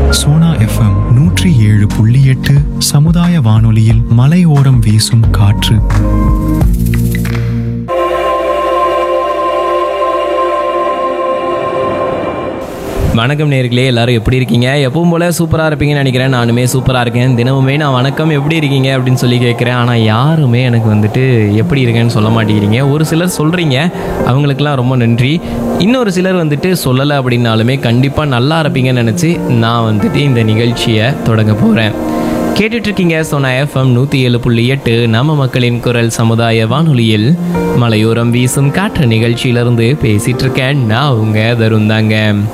Sona FM நூற்றி ஏழு புள்ளி எட்டு சமுதாய வானொலியில் மலையோரம் வீசும் காற்று வணக்கம் நேர்களே எல்லாரும் எப்படி இருக்கீங்க எப்பவும் போல சூப்பராக இருப்பீங்கன்னு நினைக்கிறேன் நானுமே சூப்பராக இருக்கேன் தினமுமே நான் வணக்கம் எப்படி இருக்கீங்க அப்படின்னு சொல்லி கேட்குறேன் ஆனால் யாருமே எனக்கு வந்துட்டு எப்படி இருக்கேன்னு சொல்ல மாட்டேங்கிறீங்க ஒரு சிலர் சொல்கிறீங்க அவங்களுக்கெல்லாம் ரொம்ப நன்றி இன்னொரு சிலர் வந்துட்டு சொல்லலை அப்படின்னாலுமே கண்டிப்பாக நல்லா இருப்பீங்கன்னு நினச்சி நான் வந்துட்டு இந்த நிகழ்ச்சியை தொடங்க போகிறேன் கேட்டுட்டு இருக்கீங்க சோனா எஃப்எம் நூற்றி ஏழு புள்ளி எட்டு நம்ம மக்களின் குரல் சமுதாய வானொலியில் மலையோரம் வீசும் காற்று நிகழ்ச்சியிலிருந்து பேசிட்டு இருக்கேன் நான் உங்க தருந்தாங்க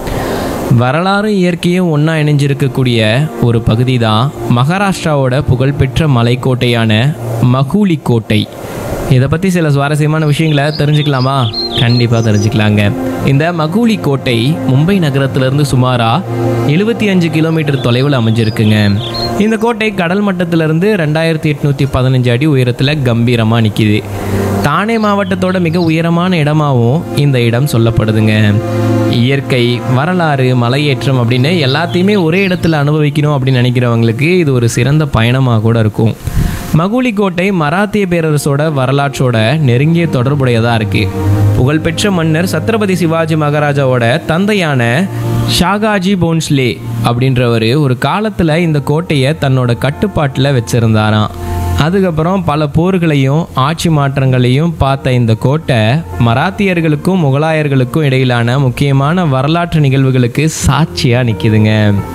வரலாறும் இயற்கையும் ஒன்றா இணைஞ்சிருக்கக்கூடிய ஒரு பகுதி தான் மகாராஷ்டிராவோட புகழ்பெற்ற மலைக்கோட்டையான மகூலி கோட்டை இதை பற்றி சில சுவாரஸ்யமான விஷயங்களை தெரிஞ்சுக்கலாமா கண்டிப்பாக தெரிஞ்சுக்கலாங்க இந்த மகூலி கோட்டை மும்பை நகரத்திலிருந்து சுமாராக எழுபத்தி அஞ்சு கிலோமீட்டர் தொலைவில் அமைஞ்சிருக்குங்க இந்த கோட்டை கடல் மட்டத்திலிருந்து ரெண்டாயிரத்தி எட்நூற்றி பதினஞ்சு அடி உயரத்தில் கம்பீரமாக நிற்கிது தானே மாவட்டத்தோட மிக உயரமான இடமாவும் இந்த இடம் சொல்லப்படுதுங்க இயற்கை வரலாறு மலையேற்றம் அப்படின்னு எல்லாத்தையுமே ஒரே இடத்துல அனுபவிக்கணும் அப்படின்னு நினைக்கிறவங்களுக்கு இது ஒரு சிறந்த பயணமாக கூட இருக்கும் மகுலி கோட்டை மராத்திய பேரரசோட வரலாற்றோட நெருங்கிய தொடர்புடையதாக இருக்குது புகழ்பெற்ற மன்னர் சத்ரபதி சிவாஜி மகாராஜாவோட தந்தையான ஷாகாஜி போன்ஸ்லே அப்படின்றவர் ஒரு காலத்தில் இந்த கோட்டையை தன்னோட கட்டுப்பாட்டில் வச்சுருந்தாராம் அதுக்கப்புறம் பல போர்களையும் ஆட்சி மாற்றங்களையும் பார்த்த இந்த கோட்டை மராத்தியர்களுக்கும் முகலாயர்களுக்கும் இடையிலான முக்கியமான வரலாற்று நிகழ்வுகளுக்கு சாட்சியாக நிற்கிதுங்க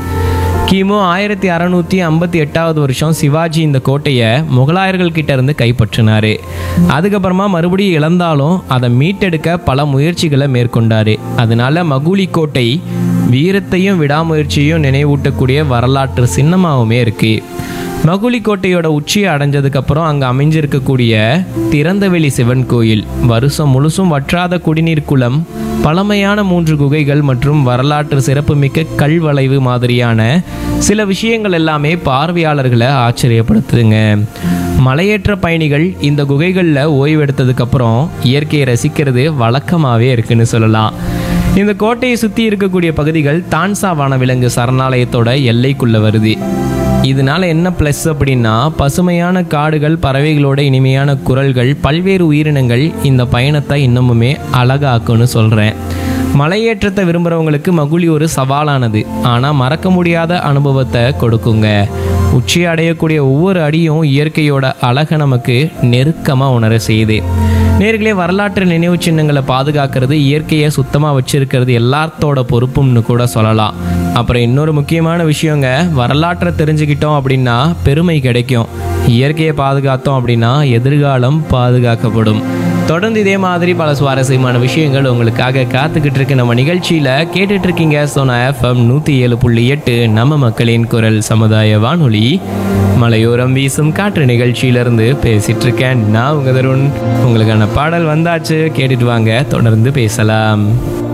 கிமு ஆயிரத்தி அறநூற்றி ஐம்பத்தி எட்டாவது வருஷம் சிவாஜி இந்த கோட்டையை முகலாயர்கள் கிட்ட இருந்து கைப்பற்றினாரு அதுக்கப்புறமா மறுபடியும் இழந்தாலும் அதை மீட்டெடுக்க பல முயற்சிகளை மேற்கொண்டாரு அதனால மகுலி கோட்டை வீரத்தையும் விடாமுயற்சியையும் நினைவூட்டக்கூடிய வரலாற்று சின்னமாகவுமே இருக்கு மகுலி கோட்டையோட உச்சியை அடைஞ்சதுக்கப்புறம் அங்கே அமைஞ்சிருக்கக்கூடிய திறந்தவெளி சிவன் கோயில் வருஷம் முழுசும் வற்றாத குடிநீர் குளம் பழமையான மூன்று குகைகள் மற்றும் வரலாற்று சிறப்புமிக்க கல்வளைவு மாதிரியான சில விஷயங்கள் எல்லாமே பார்வையாளர்களை ஆச்சரியப்படுத்துதுங்க மலையேற்ற பயணிகள் இந்த குகைகளில் ஓய்வெடுத்ததுக்கப்புறம் இயற்கையை ரசிக்கிறது வழக்கமாகவே இருக்குன்னு சொல்லலாம் இந்த கோட்டையை சுற்றி இருக்கக்கூடிய பகுதிகள் தான்சா வனவிலங்கு சரணாலயத்தோட எல்லைக்குள்ளே வருது இதனால என்ன ப்ளஸ் அப்படின்னா பசுமையான காடுகள் பறவைகளோட இனிமையான குரல்கள் பல்வேறு உயிரினங்கள் இந்த பயணத்தை இன்னமுமே அழகாக்குன்னு சொல்கிறேன் மலையேற்றத்தை விரும்புகிறவங்களுக்கு மகுழி ஒரு சவாலானது ஆனால் மறக்க முடியாத அனுபவத்தை கொடுக்குங்க உச்சி அடையக்கூடிய ஒவ்வொரு அடியும் இயற்கையோட அழகை நமக்கு நெருக்கமாக உணர செய்யுது நேர்களே வரலாற்று நினைவு சின்னங்களை பாதுகாக்கிறது இயற்கையை சுத்தமாக வச்சிருக்கிறது எல்லாத்தோட பொறுப்பும்னு கூட சொல்லலாம் அப்புறம் இன்னொரு முக்கியமான விஷயங்க வரலாற்றை தெரிஞ்சுக்கிட்டோம் அப்படின்னா பெருமை கிடைக்கும் இயற்கையை பாதுகாத்தோம் அப்படின்னா எதிர்காலம் பாதுகாக்கப்படும் தொடர்ந்து இதே மாதிரி பல சுவாரஸ்யமான விஷயங்கள் உங்களுக்காக காத்துக்கிட்டு இருக்கு நம்ம நிகழ்ச்சியில் கேட்டுட்டு இருக்கீங்க சோனா எஃப்எம் நூற்றி ஏழு புள்ளி எட்டு நம்ம மக்களின் குரல் சமுதாய வானொலி மலையோரம் வீசும் காற்று நிகழ்ச்சியிலிருந்து பேசிட்டு இருக்கேன் நான் உங்க தருண் உங்களுக்கான பாடல் வந்தாச்சு கேட்டுட்டு வாங்க தொடர்ந்து பேசலாம்